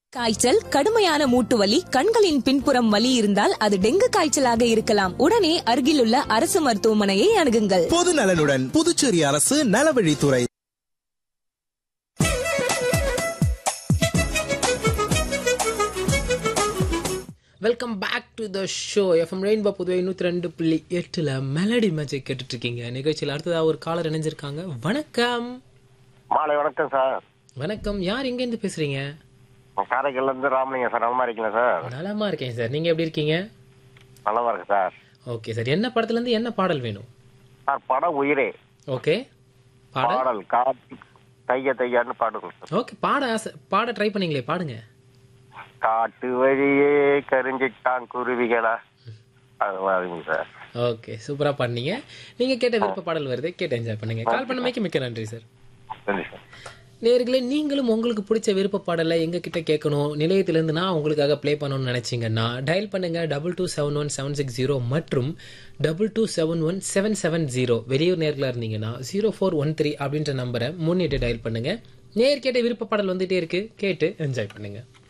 காய்ச்சல் கடுமையான மூட்டு வலி கண்களின் பின்புறம் வலி இருந்தால் அது டெங்கு காய்ச்சலாக இருக்கலாம் உடனே அருகிலுள்ள அரசு மருத்துவமனையை அணுகுங்கள் பொது நலனுடன் புதுச்சேரி அரசு நலவழித்துறை welcome back to the show FM rainbow Puduvai நூற்றி ரெண்டு புள்ளி எட்டில் மெலடி மேஜிக் கேட்டுட்டு இருக்கீங்க நிகழ்ச்சியில் அடுத்ததாக ஒரு காலர் இணைஞ்சிருக்காங்க வணக்கம் மாலை வணக்கம் சார் வணக்கம் யார் எங்கேருந்து பேசுறீங்க காரைக்கால்ல இருந்து ராமலிங்கம் சார் நலமா இருக்கீங்களா சார் நலமா இருக்கேன் சார் நீங்க எப்படி இருக்கீங்க நலமா இருக்கு சார் ஓகே சார் என்ன படத்துல இருந்து என்ன பாடல் வேணும் சார் படம் உயிரே ஓகே பாடல் பாடல் காட்டு தைய தையான்னு பாடுங்க சார் ஓகே பாட ஆசை பாட ட்ரை பண்ணீங்களே பாடுங்க காட்டு வழியே கரிஞ்சிட்டான் குருவிகளா அது மாதிரிங்க சார் ஓகே சூப்பரா பாடுனீங்க நீங்க கேட்ட விருப்ப பாடல் வருது கேட்டு என்ஜாய் பண்ணுங்க கால் பண்ணமைக்கு மிக்க நன்றி சார் நன்றி சார் நேர்களே நீங்களும் உங்களுக்கு பிடிச்ச விருப்ப பாடலை எங்க கிட்ட கேட்கணும் நிலையத்திலிருந்து நான் உங்களுக்காக ப்ளே பண்ணணும்னு நினைச்சீங்கன்னா டயல் பண்ணுங்க double two seven one seven six zero மற்றும் double two seven one seven seven zero வெளியூர் நேரில் இருந்தீங்கன்னா ஜீரோ ஃபோர் ஒன் த்ரீ அப்படின்ற நம்பரை முன்னிட்டு டயல் பண்ணுங்க நேர் கேட்ட விருப்ப பாடல் வந்துட்டே இருக்கு கேட்டு என்ஜாய் பண்ணுங்க